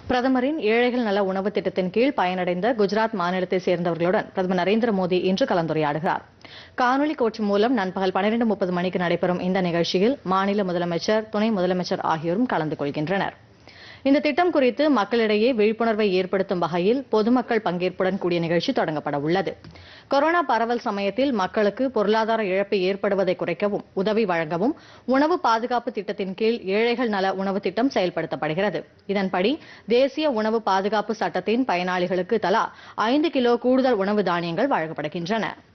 பிரதமரின் ஏழைகள் நல உணவு திட்டத்தின் கீழ் பயனடைந்த குஜராத் மாநிலத்தை சேர்ந்தவர்களுடன் பிரதமர் நரேந்திர மோடி இன்று கலந்துரையாடுகிறார் காணொலி காட்சி மூலம் நண்பகல் பன்னிரண்டு முப்பது மணிக்கு நடைபெறும் இந்த நிகழ்ச்சியில் மாநில முதலமைச்சர் துணை முதலமைச்சர் ஆகியோரும் கலந்து கொள்கின்றனர் இந்த திட்டம் குறித்து மக்களிடையே விழிப்புணர்வை ஏற்படுத்தும் வகையில் பொதுமக்கள் பங்கேற்புடன் கூடிய நிகழ்ச்சி தொடங்கப்பட உள்ளது கொரோனா பரவல் சமயத்தில் மக்களுக்கு பொருளாதார இழப்பு ஏற்படுவதை குறைக்கவும் உதவி வழங்கவும் உணவு பாதுகாப்பு திட்டத்தின் கீழ் ஏழைகள் நல உணவு திட்டம் செயல்படுத்தப்படுகிறது இதன்படி தேசிய உணவு பாதுகாப்பு சட்டத்தின் பயனாளிகளுக்கு தலா ஐந்து கிலோ கூடுதல் உணவு தானியங்கள் வழங்கப்படுகின்றன